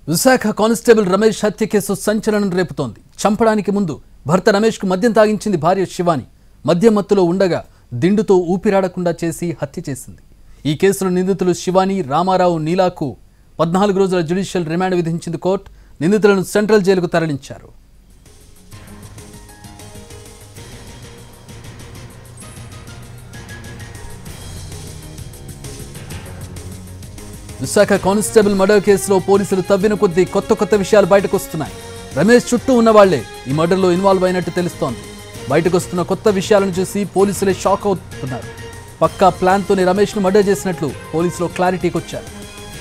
Visakha constable Ramesh హత్య case సంచలనం రేపుతోంది చంపడానికి ముందు భర్త రమేష్కు మద్యం తాగించింది భార్య శివాని మద్యం మత్తులో ఉండగా దిండుతో ఊపిరాడకుండా చేసి హత్య చేసింది ఈ కేసులో నిందితులు శివాని రామారావు నీలాకు పద్నాలుగు రోజుల జ్యుడిషియల్ రిమాండ్ విధించింది కోర్టు నిందితులను సెంట్రల్ జైలుకు తరలించారు విశాఖ కానిస్టేబుల్ మర్డర్ కేసులో పోలీసులు తవ్విన కొద్దీ కొత్త కొత్త విషయాలు బయటకు వస్తున్నాయి రమేష్ చుట్టూ ఉన్న వాళ్లే ఈ మర్డర్లో ఇన్వాల్వ్ అయినట్టు తెలుస్తోంది బయటకు వస్తున్న కొత్త విషయాలను చూసి పోలీసులే షాక్ అవుతున్నారు పక్కా ప్లాన్తోనే రమేష్ను మర్డర్ చేసినట్లు పోలీసులు క్లారిటీకి వచ్చారు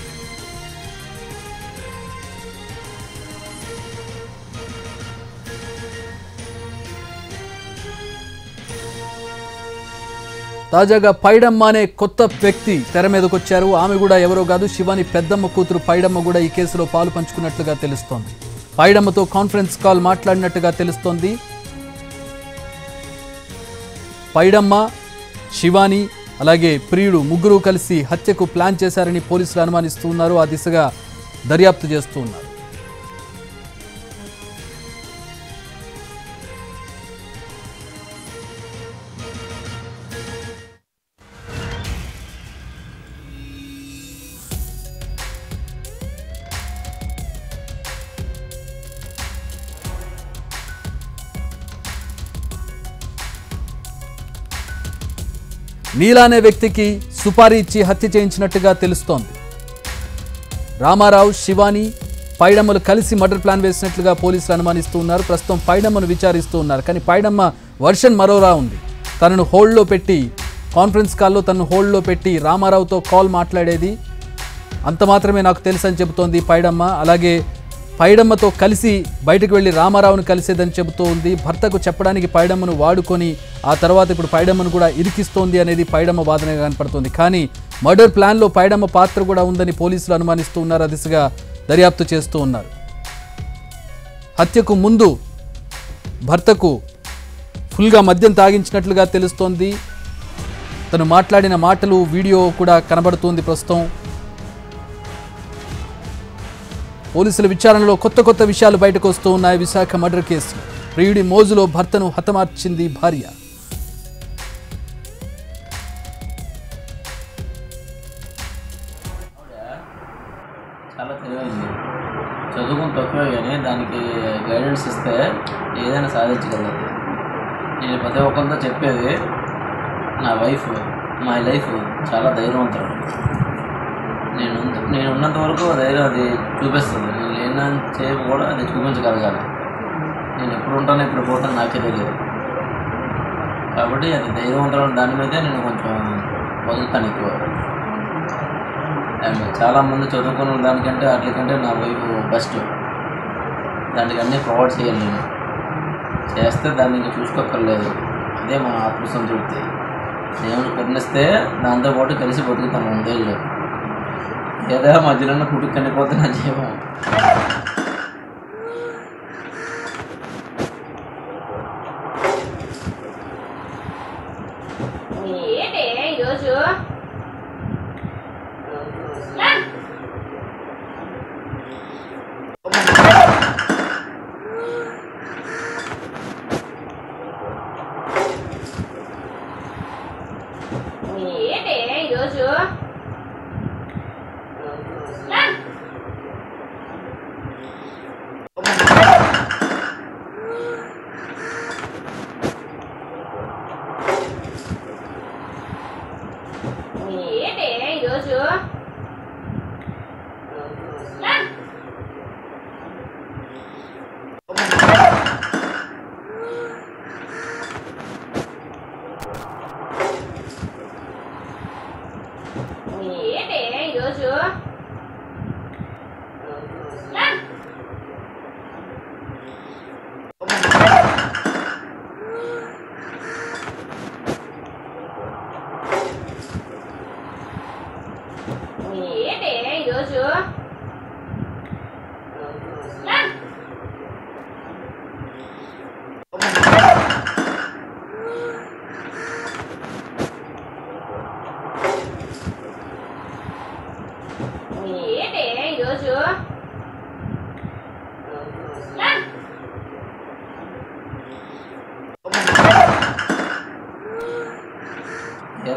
తాజాగా పైడమ్మ అనే కొత్త వ్యక్తి తెర మీదకు వచ్చారు ఆమె కూడా ఎవరో కాదు శివాని పెద్దమ్మ కూతురు పైడమ్మ కూడా ఈ కేసులో పాలు పంచుకున్నట్లుగా తెలుస్తోంది పైడమ్మతో కాన్ఫరెన్స్ కాల్ మాట్లాడినట్టుగా తెలుస్తోంది పైడమ్మ శివాని అలాగే ప్రియుడు ముగ్గురు కలిసి హత్యకు ప్లాన్ చేశారని పోలీసులు అనుమానిస్తూ ఉన్నారు ఆ దిశగా దర్యాప్తు చేస్తూ ఉన్నారు నీలా అనే వ్యక్తికి సుపారీ ఇచ్చి హత్య చేయించినట్టుగా తెలుస్తోంది రామారావు శివాని పైడమ్మలు కలిసి మర్డర్ ప్లాన్ వేసినట్లుగా పోలీసులు అనుమానిస్తూ ఉన్నారు ప్రస్తుతం పైడమ్మను విచారిస్తూ ఉన్నారు కానీ పైడమ్మ వర్షన్ మరోలా ఉంది తనను హోల్డ్లో పెట్టి కాన్ఫరెన్స్ కాల్లో తనను హోల్డ్లో పెట్టి రామారావుతో కాల్ మాట్లాడేది అంత మాత్రమే నాకు తెలుసు అని చెబుతోంది పైడమ్మ అలాగే పైడమ్మతో కలిసి బయటకు వెళ్ళి రామారావును కలిసేదని చెబుతూ ఉంది భర్తకు చెప్పడానికి పైడమ్మను వాడుకొని ఆ తర్వాత ఇప్పుడు పైడమ్మను కూడా ఇరికిస్తోంది అనేది పైడమ్మ వాదనగా కనపడుతోంది కానీ మర్డర్ ప్లాన్లో పైడమ్మ పాత్ర కూడా ఉందని పోలీసులు అనుమానిస్తూ ఉన్నారు ఆ దిశగా దర్యాప్తు చేస్తూ ఉన్నారు హత్యకు ముందు భర్తకు ఫుల్గా మద్యం తాగించినట్లుగా తెలుస్తోంది తను మాట్లాడిన మాటలు వీడియో కూడా కనబడుతోంది ప్రస్తుతం పోలీసుల విచారణలో కొత్త కొత్త విషయాలు బయటకు వస్తూ ఉన్నాయి విశాఖ మర్డర్ కేసులో ప్రియుడి మోజులో భర్తను హతమార్చింది భార్య చాలా తెలివైంది చదువుకుని తక్కువే కానీ దానికి గైడెన్స్ ఇస్తే ఏదైనా సాధించగలదు నేను ప్రతి ఒక్కరితో చెప్పేది నా వైఫ్ మై లైఫ్ చాలా ధైర్యవంతుడు నేను ఉన్న- నేను ఉన్నంత వరకు ధైర్యం అది చూపిస్తుంది నేను లేనంత సేపు కూడా అది చూపించగలగాలి నేను ఎప్పుడు ఉంటానో ఎప్పుడు పోతానో నాకే తెలియదు కాబట్టి అది ధైర్యవంతుడు దాని మీదే నేను కొంచెం వదులుతాను ఎక్కువ అండ్ చాలామంది చదువుకున్న దానికంటే వాటికంటే నా వైపు బెస్ట్ దానికి అన్నీ ప్రొవైడ్ చేయాలి నేను చేస్తే దాన్ని ఇంకా చూసుకోక్కర్లేదు అదే మన ఆత్మసంతృప్తి దేవుడు కరుణిస్తే దాంతోపాటు కలిసి బతుకుతాం వందేళ్ళు ఏదో మధ్యలో పుట్టుకు కండిపోతే నా జీవం ఏంటి ఈరోజు ఏంటి ఈరోజు ఏంటి ఈరోజు ఏంటి ఈరోజు ఏంటి ఈరోజు ఏంటి ఈరోజు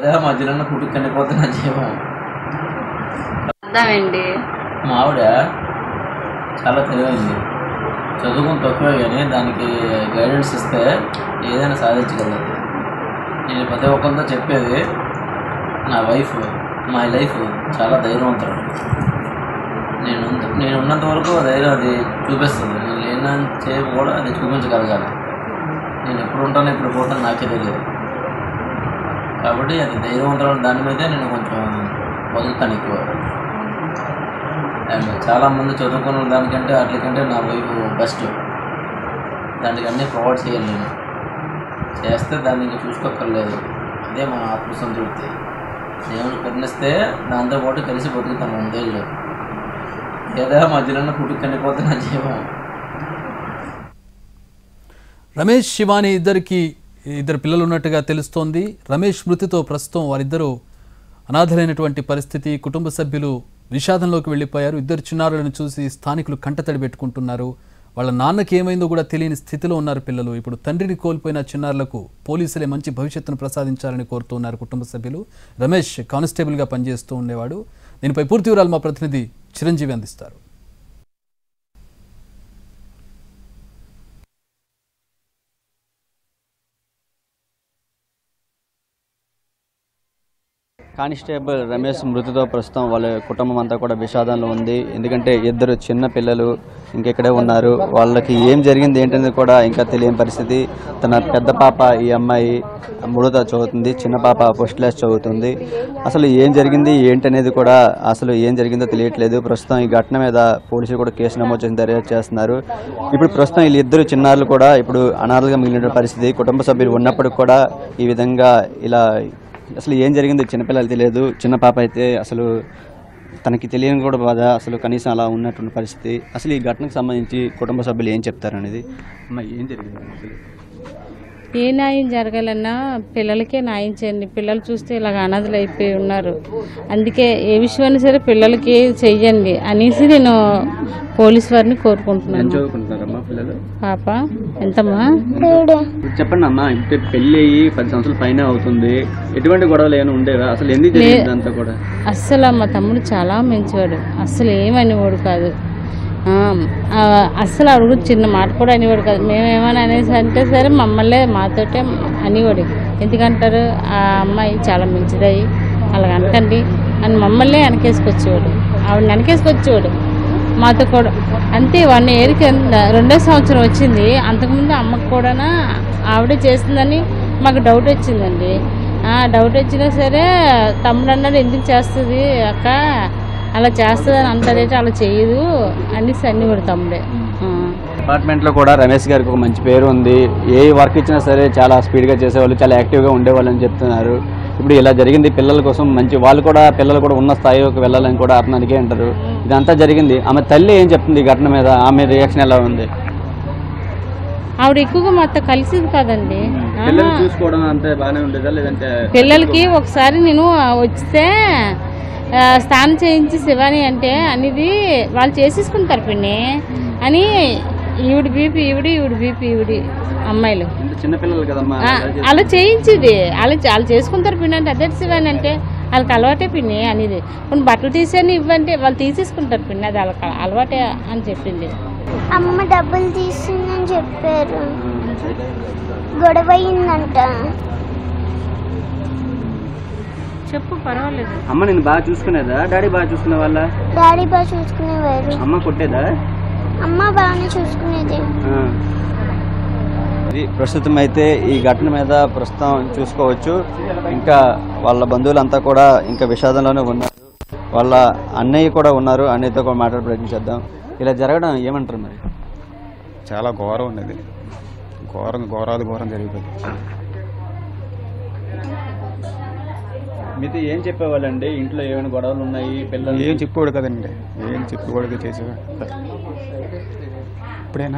ఏదో మధ్యలో పుట్టుకు చనిపోతే నా జీవం అర్థమండి మా ఆవిడ చాలా తెలివైంది చదువుకుని తక్కువే కానీ దానికి గైడెన్స్ ఇస్తే ఏదైనా సాధించగలదు నేను ప్రతి ఒక్కరితో చెప్పేది నా వైఫ్ మై లైఫ్ చాలా ధైర్యవంతుడు నేను ఉన్న- నేను ఉన్నంత వరకు ఆ ధైర్యం అది చూపిస్తుంది నేను లేనంత సేపు కూడా అది చూపించగలగాలి నేను ఎప్పుడు ఉంటానో ఎప్పుడు పోతానో నాకే తెలియదు కాబట్టి అది ధైర్యవంతుడు దాని మీదే నేను కొంచెం వదులుతాను ఎక్కువ అండ్ చాలామంది చదువుకున్న దానికంటే వాటికంటే నా వైఫ్ బెస్ట్ దానికి అన్నీ ప్రొవైడ్ చేయాలి నేను చేస్తే దాన్ని ఇంకా చూసుకోక్కర్లేదు అదే మా ఆత్మసంతృప్తి దేవుని కరుణిస్తే దాంతోపాటు కలిసి బతుకుతాను వందేళ్ళు ఏదో మధ్యలో పుట్టుకు చనిపోతే నా జీవం రమేష్ శివాని ఇద్దరికి ఇద్దరు పిల్లలు ఉన్నట్టుగా తెలుస్తోంది రమేష్ మృతితో ప్రస్తుతం వారిద్దరూ అనాథలైనటువంటి పరిస్థితి కుటుంబ సభ్యులు విషాదంలోకి వెళ్ళిపోయారు ఇద్దరు చిన్నారులను చూసి స్థానికులు కంటతడి పెట్టుకుంటున్నారు వాళ్ళ నాన్నకి ఏమైందో కూడా తెలియని స్థితిలో ఉన్నారు పిల్లలు ఇప్పుడు తండ్రిని కోల్పోయిన చిన్నారులకు పోలీసులే మంచి భవిష్యత్తును ప్రసాదించాలని కోరుతున్నారు కుటుంబ సభ్యులు రమేష్ కానిస్టేబుల్గా పనిచేస్తూ ఉండేవాడు దీనిపై పూర్తి వివరాలు మా ప్రతినిధి చిరంజీవి అందిస్తారు కానిస్టేబుల్ రమేష్ మృతితో ప్రస్తుతం వాళ్ళ కుటుంబం అంతా కూడా విషాదంలో ఉంది ఎందుకంటే ఇద్దరు చిన్న పిల్లలు ఇంకెక్కడే ఉన్నారు వాళ్ళకి ఏం జరిగింది ఏంటనేది కూడా ఇంకా తెలియని పరిస్థితి తన పెద్ద పాప ఈ అమ్మాయి మూడో తరగతి చదువుతుంది చిన్న పాప ఫస్ట్ క్లాస్ చదువుతుంది అసలు ఏం జరిగింది ఏంటనేది కూడా అసలు ఏం జరిగిందో తెలియట్లేదు ప్రస్తుతం ఈ ఘటన మీద పోలీసులు కూడా కేసు నమోదు చేసి దర్యాప్తు చేస్తున్నారు ఇప్పుడు ప్రస్తుతం వీళ్ళిద్దరు చిన్నారులు కూడా ఇప్పుడు అనాథలుగా మిగిలిన పరిస్థితి కుటుంబ సభ్యులు ఉన్నప్పటికి కూడా ఈ విధంగా ఇలా అసలు ఏం జరిగిందో చిన్నపిల్లలు తెలియదు చిన్న పాప అయితే అసలు తనకి తెలియని కూడా బాధ అసలు కనీసం అలా ఉన్నటువంటి పరిస్థితి అసలు ఈ ఘటనకు సంబంధించి కుటుంబ సభ్యులు ఏం చెప్తారు అనేది అమ్మ ఏం జరిగింది అసలు? ఏ న్యాయం జరగాలన్నా పిల్లలకే న్యాయం చేయండి పిల్లలు చూస్తే ఇలాగ అనాథలు అయిపోయి ఉన్నారు అందుకే ఏ విషయమైనా సరే పిల్లలకి చెయ్యండి అనేసి నేను పోలీస్ వారిని ఏం కోరుకుంటున్నాను చదువుకుంటున్నారమ్మా పిల్లలు పాప ఎంతమ్మా ఇప్పుడు చెప్పండి అమ్మా ఇంటే పెళ్ళి అయ్యి పది సంవత్సరాల పైన అవుతుంది ఎటువంటి గొడవలు ఏమైనా ఉండేవా అసలు ఎందుకు జరిగింది అంతా కూడా అస్సలు మా తమ్ముడు చాలా మంచివాడు అస్సలు ఏమనేవాడు కాదు ఆ, ఆ, అస్సలు అడుగు చిన్న మాట కూడా అనేవాడు కాదు మేమేమని అనేసి అంటే సరే మమ్మల్ని మాతోటే అనేవాడు ఎందుకంటారు ఆ అమ్మాయి చాలా మంచిదయ్యి అలాగ అనకండి అని మమ్మల్ని వెనకేసుకొచ్చేవాడు ఆవిడ వెనకేసుకొచ్చేవాడు మాతో కూడా అంతే వన్ ఇయర్కి రెండో సంవత్సరం వచ్చింది అంతకుముందు అమ్మకు కూడా ఆవిడే చేస్తుందని మాకు డౌట్ వచ్చిందండి ఆ, డౌట్ వచ్చినా సరే తమ్ముడు అన్నాడు ఎందుకు చేస్తుంది అక్క అలా చేస్తుంది అని అంటారేంటి అలా చేయదు అనేసి అన్నివాడు తమ్ముడే ఆ. డిపార్ట్మెంట్ లో కూడా రమేష్ గారికి ఒక మంచి పేరు ఉంది ఏ వర్క్ ఇచ్చినా సరే చాలా స్పీడ్ గా చేసేవాళ్ళు చాలా యాక్టివ్ గా ఉండేవాళ్ళు అని చెప్తున్నారు ఇప్పుడు ఇలా జరిగింది పిల్లల కోసం మంచి వాళ్ళు కూడా పిల్లలు కూడా ఉన్న స్థాయికి వెళ్ళాలని కూడా అతనికి అంటారు ఇదంతా జరిగింది ఆమె తల్లి ఏం చెప్తుంది ఈ ఘటన మీద ఆమె రియాక్షన్ ఎలా ఉంది ఆవిడ ఎక్కువగా మాతో కలిసింది కాదండి పిల్లలు ఆహా. చూసుకోవడం అంతే బాగానే ఉండేదా లేదంటే పిల్లలకి ఒకసారి నేను వస్తే ఆ, స్నానం చేయించి శివాని అంటే అనేది వాళ్ళు చేసేసుకుంటారు పిన్ని అని ఈవిడ బీపీ ఈవిడి ఈవిడ బీపీ ఈవిడి అమ్మాయిలు ఇంత చిన్న పిల్లలు కదమ్మా ఆ, అలా చేయించేది అలా వాళ్ళు చేసుకుంటారు పిన్ని అంటే అదే శివాని అంటే వాళ్ళకి అలవాటే పిన్ని అనేది కొన్ని బట్టలు తీసేని ఇవ్వంటే వాళ్ళు తీసేసుకుంటారు పిన్ని అది వాళ్ళకి అలవాటే అని చెప్పింది అమ్మ డబ్బులు తీసిందని చెప్పారు గొడవ అయిందంట చెప్పు పర్వాలేదు అమ్మ నేను బాగా చూసుకునేదా డాడీ బాగా చూసుకునే వాళ్ళ డాడీ బాగా చూసుకునేవారు అమ్మ కొట్టేదా అమ్మ బాగానే చూసుకునేది ఇది ప్రస్తుతం అయితే ఈ ఘటన మీద ప్రస్తుతం చూసుకోవచ్చు ఇంకా వాళ్ళ బంధువులంతా కూడా ఇంకా విషాదంలోనే ఉన్నారు వాళ్ళ అన్నయ్య కూడా ఉన్నారు అన్నయ్యతో కూడా మాట్లాడే ప్రయత్నం చేద్దాం ఇలా జరగడం ఏమంటారు మరి చాలా ఘోరం ఉన్నది ఘోరం ఘోరాది ఘోరం జరిగిపోయింది మీతో ఏం చెప్పేవాళ్ళండి ఇంట్లో ఏమైనా గొడవలు ఉన్నాయి పిల్లలు ఏం చెప్పేవాడు కదండి ఏం చెప్పేవాడికి చేసేవాడు ఇప్పుడైనా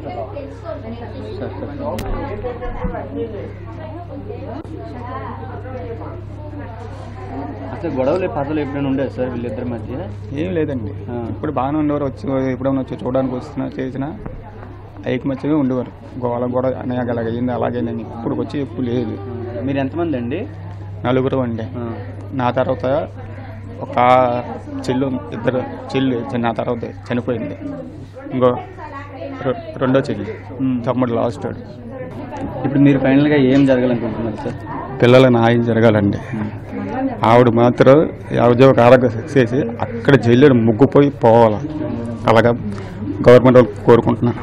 అసలు గొడవలు పదలు ఎప్పుడైనా ఉండేది సార్ వీళ్ళిద్దరి మధ్య ఏం లేదండి ఆ. ఇప్పుడు బాగానే ఉండేవారు వచ్చి ఎప్పుడైనా వచ్చి చూడడానికి వస్తున్నా చేసినా ఐకమత్యమే ఉండేవారు గోల గోడ అనేక అలాగ అయింది అలాగైందని ఇప్పుడు వచ్చి ఎప్పుడు లేదు మీరు ఎంతమంది అండి నలుగురు అండి ఆ. నా తర్వాత ఒక చెల్లు ఇద్దరు చెల్లి నా తర్వాత చనిపోయింది ఇంకో రె- రెండో చెల్లి ఉమ్. తమ్ముడు లాస్ట్ వాడు. ఇప్పుడు మీరు ఫైనల్గా ఏం జరగాలనుకుంటున్నారు సార్ పిల్లలకు న్యాయం జరగాలండి ఆవిడ మాత్రం ఉద్యోగ ఆరోగ్య చేసి అక్కడ జైలు ముగ్గుపోయి పోవాలి అలాగా గవర్నమెంట్ వాళ్ళు కోరుకుంటున్నాను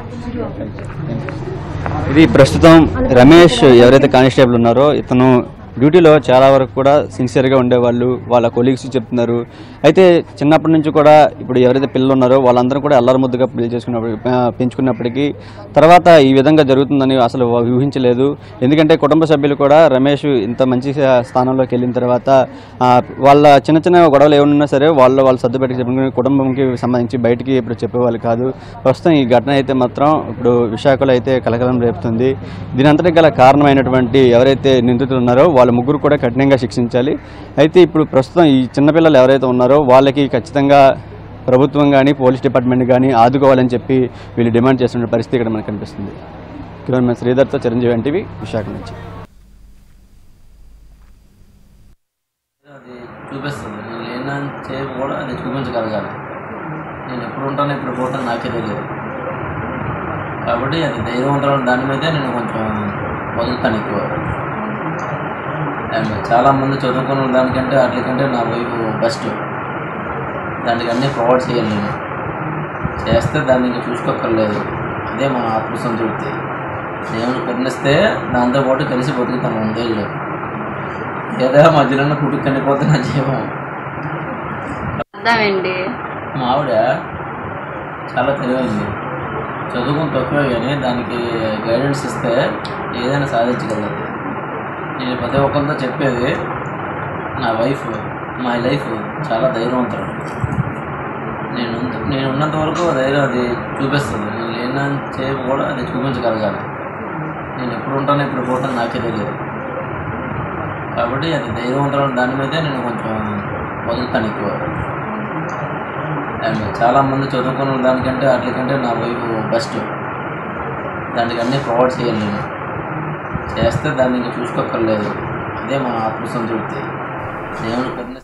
ఇది ప్రస్తుతం రమేష్ ఎవరైతే కానిస్టేబుల్ ఉన్నారో ఇతను డ్యూటీలో చాలా వరకు కూడా సిన్సియర్గా ఉండేవాళ్ళు వాళ్ళ కొలీగ్స్ చెప్తున్నారు అయితే చిన్నప్పటి నుంచి కూడా ఇప్పుడు ఎవరైతే పిల్లలు ఉన్నారో వాళ్ళందరూ కూడా అల్లరి ముద్దుగా పెళ్లి చేసుకున్నప్పుడు ఆ, పెంచుకున్నప్పటికీ తర్వాత ఈ విధంగా జరుగుతుందని అసలు ఊహించలేదు ఎందుకంటే కుటుంబ సభ్యులు కూడా రమేష్ ఇంత మంచి స్థానంలోకి వెళ్ళిన తర్వాత ఆ, వాళ్ళ చిన్న చిన్న గొడవలు ఏమన్నా సరే వాళ్ళు వాళ్ళు సర్దుపెట్టి చెప్పుకుని కుటుంబంకి సంబంధించి బయటికి ఇప్పుడు చెప్పేవాళ్ళు కాదు ప్రస్తుతం ఈ ఘటన అయితే మాత్రం ఇప్పుడు విశాఖలో అయితే కలకలం రేపుతుంది దీని అంతటి గల కారణమైనటువంటి ఎవరైతే నిందితులు ఉన్నారో వాళ్ళ ముగ్గురు కూడా కఠినంగా శిక్షించాలి అయితే ఇప్పుడు ప్రస్తుతం ఈ చిన్నపిల్లలు ఎవరైతే ఉన్నారో వాళ్ళకి ఖచ్చితంగా ప్రభుత్వం కానీ పోలీస్ డిపార్ట్మెంట్ కానీ ఆదుకోవాలని చెప్పి వీళ్ళు డిమాండ్ చేస్తున్న పరిస్థితి ఇక్కడ మనకు కనిపిస్తుంది కిలోమీటర్ శ్రీధర్తో చిరంజీవి ఎన్టీవీ విశాఖ నుంచి అది చూపిస్తుంది నేను లేనని చేపు కూడా అది చూపించగలగాలి నేను ఎప్పుడు ఉంటానో ఎప్పుడు పోతాను నాకే తెలియదు కాబట్టి అది ధైర్యవంతమైన దాని మీదే నేను కొంచెం బతుకుతాను ఎక్కువ అండ్ చాలామంది చదువుకున్న దానికంటే వాటికంటే నా వైపు బెస్ట్ దానికి అన్నీ ప్రొవైడ్ చేయాలి నేను చేస్తే దాన్ని ఇంకా చూసుకోక్కర్లేదు అదే మన ఆత్మసంతృప్తి దేవుని కరుణిస్తే దాంతోపాటు కలిసి బతుకుతాం వందేళ్ళు ఏదో మధ్యలో పుట్టుకు కండిపోతే నా జీవం అర్థమండి మా ఆవిడ చాలా తెలివైంది చదువుకుని తక్కువే కానీ దానికి గైడెన్స్ ఇస్తే ఏదైనా సాధించగలదు నేను ప్రతి ఒక్కరితో చెప్పేది నా వైఫ్ మై లైఫ్ చాలా ధైర్యవంతుడు నేను ఉంత- నేను ఉన్నంత వరకు ధైర్యం అది చూపిస్తుంది నేను లేనని చేపు కూడా అది చూపించగలగాలి నేను ఎప్పుడు ఉంటానో ఎప్పుడు పోతాను నాకే తెలియదు కాబట్టి అది ధైర్యవంతమైన దాని మీదే నేను కొంచెం బతుకుతాను ఎక్కువ అండ్ చాలామంది చదువుకున్న దానికంటే వాటికంటే నా వైపు బెస్ట్ దానికి అన్నీ ప్రొవైడ్ చేయాలి నేను చేస్తే దాన్ని ఇంకా చూసుకోక్కర్లేదు అదే మన ఆత్మసంతృప్తి దేవుని కరుణ